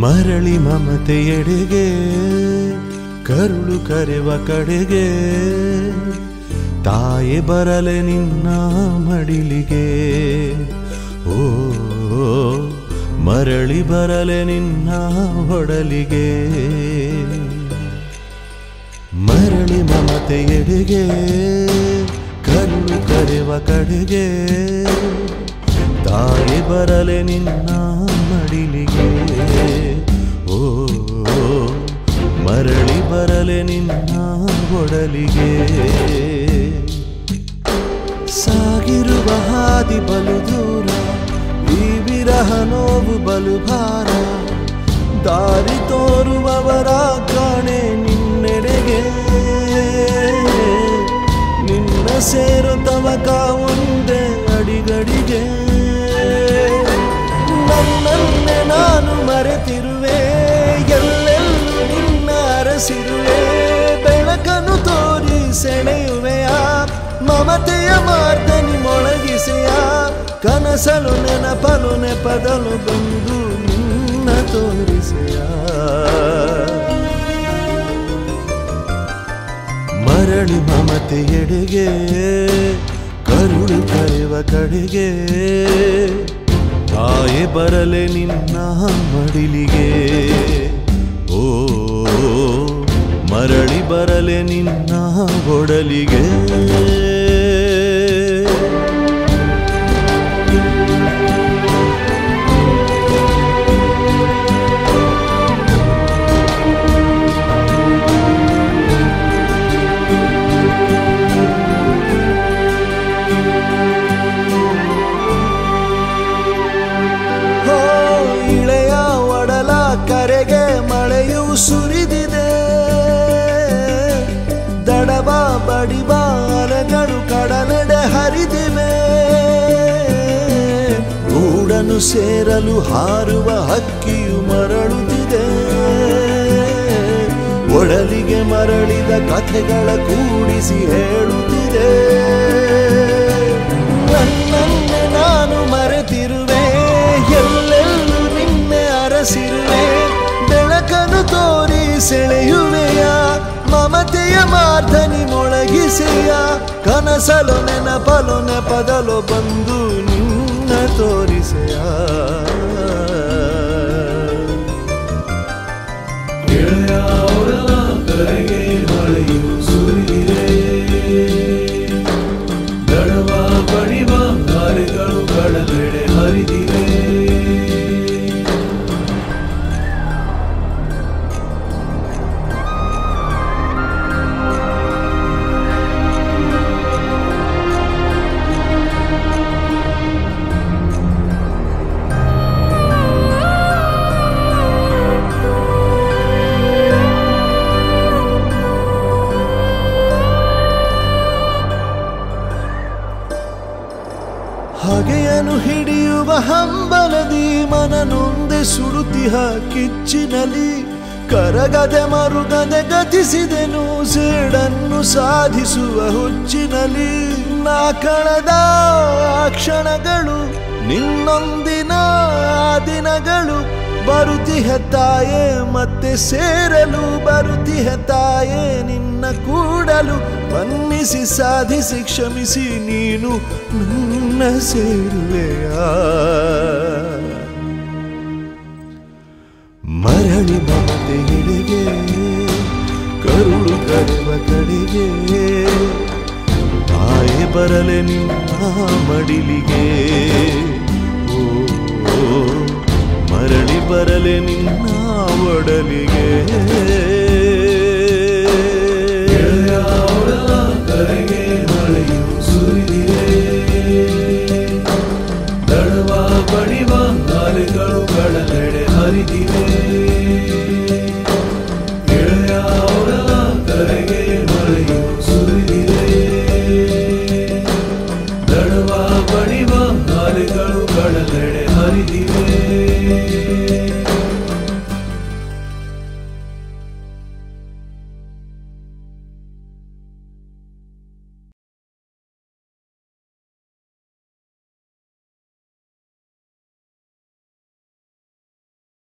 ಮರಳಿ ಮಮತೆಯೆಡೆಗೆ ಕರುಳು ಕರೆವ ಕಡೆಗೆ ತಾಯಿ ಬರಲೆ ನಿನ್ನ ಮಡಿಲಿಗೆ ಓ ಮರಳಿ ಬರಲೆ ನಿನ್ನ ಹೊಡಲಿಗೆ ಮರಳಿ ಮಮತೆಯೆಡೆಗೆ ಕರುಳು ಕರೆವ ಕಡೆಗೆ ತಾಯಿ ಬರಲೆ ನಿನ್ನ ಮಡಿಲಿಗೆ ಓ ಮರಳಿ ಬರಲೆ ನಿನ್ನ ಒಡಲಿಗೆ ಸಾಗಿರುವ ಹಾದಿ ಬಲು ದೂರ ಈ ವಿರಹ ನೋವು ಬಲು ಭಾರ ದಾರಿ ತೋರುವವರ ಕಾಣೆ ನಿನ್ನೆಡೆಗೆ ನಿನ್ನ ಸೇರು ತವಕ ಒಂದೇ ಅಡಿಗಡಿಗೆ ನನ್ನನ್ನೇ ನಾನು ಮರೆತಿರುವೆ ಎಲ್ಲೆಲ್ಲೂ ನಿನ್ನ ಅರಸಿರುವೆ ಬೆಳಕನ್ನು ತೋರಿ ಸೆಳೆಯುವೆಯ ಮಮತೆಯ ಮಾರ್ದನಿ ಮೊಳಗಿಸೆಯ ಕನಸಲು ನೆನಪಲು ನೆಪದಲು ಬಂದು ನಿನ್ನ ತೋರಿಸೆಯ ಮರಳಿ ಮಮತೆಯೆಡೆಗೆ ಕರುಳು ಕರೆವ ಕಡೆಗೆ ತಾಯಿ ಬರಲೆ ನಿನ್ನ ಮಡಿಲಿಗೆ ಓ ಮರಳಿ ಬರಲೆ ನಿನ್ನ ಒಡಲಿಗೆ ಹೋ ಇಳೆಯ ಒಡಲ ಕರೆಗೆ ಮಳೆಯು ಸುರಿದಿದೆ ದಡವ ಬಡಿವ ಅಲೆಗಳು ಕಡಲೆಡೆ ಹರಿದಿವೆ ಗೂಡನು ಸೇರಲು ಹಾರುವ ಹಕ್ಕಿಯು ಮರಳುತ್ತಿದೆ ಒಡಲಿಗೆ ಮರಳಿದ ಕಥೆಗಳ ಕೂಡಿಸಿ ಹೇಳುತ್ತಿದೆ ನನ್ನನ್ನೇ ನಾನು ಮರೆತಿರುವೆ ಎಲ್ಲೆಲ್ಲೂ ನಿನ್ನೆ ಅರಸಿರುವೆ ಬೆಳಕನ್ನು ತೋರಿ ಸೆಳೆಯುವೆಯ ಮಮತೆಯ ಮಾರ್ಧನಿ ಮೊಳಗಿಸೆಯ ಕನಸಲು ನೆನಪಲು ನೆಪದಲು ಬಂದು ನಿನ್ನ ತೋರಿಸೆಯ ಗೆಳೆಯ ಅವಳ ಕರೆಗೆ ಮಳೆಯು ಸುರಿದಿದೆ ದಡವ ಬಡಿವ ಗಾಳಿಗಳು ಕಡಲೆಡೆ ಹರಿದಿವೆ ಹಗೆಯನು ಹಿಡಿಯುವ ಹಂಬಲದಿ ಮನನೊಂದೆ ಸುಡುತಿಹ ಕಿಚ್ಚಿನಲಿ ಕರಗದೆ ಮರುಗದೆ ಗತಿಸಿದೆನು ಸೇಡನ್ನು ಸಾಧಿಸುವ ಹುಚ್ಚಿನಲಿ ನಾ ಕಳೆದ ಆ ಕ್ಷಣಗಳು ನಿನ್ನೊಂದಿನ ಆ ದಿನಗಳು ಬರುತಿಹ ತಾಯೇ ಮತ್ತೆ ಸೇರಲು ಬರುತಿಹ ತಾಯೇ ನಿನ್ನ ಕೂಡಲು ಮನ್ನಿಸಿ ಸಾಧಿಸಿ ಕ್ಷಮಿಸಿ ನೀನು ನನ್ನ ಸೇರುವೆಯಾ ಮರಳಿ ಮಮತೆಯೆಡೆಗೆ ಕರುಳು ಕರೆವ ಕಡೆಗೆ ತಾಯಿ ಬರಲೆ ನಿನ್ನ ಮಡಿಲಿಗೆ ಓ ಮರಳಿ ಬರಲೆ ನಿನ್ನ ಒಡಲಿಗೆ ಗೆಳೆಯ ಅವಳ ಕರೆಗೆ ಮಳೆಯು ಸುರಿದಿದೆ ದಡವ ಬಡಿವ ಗಾಳಿಗಳು ಕಡಲೆಡೆ ಹರಿದಿವೆ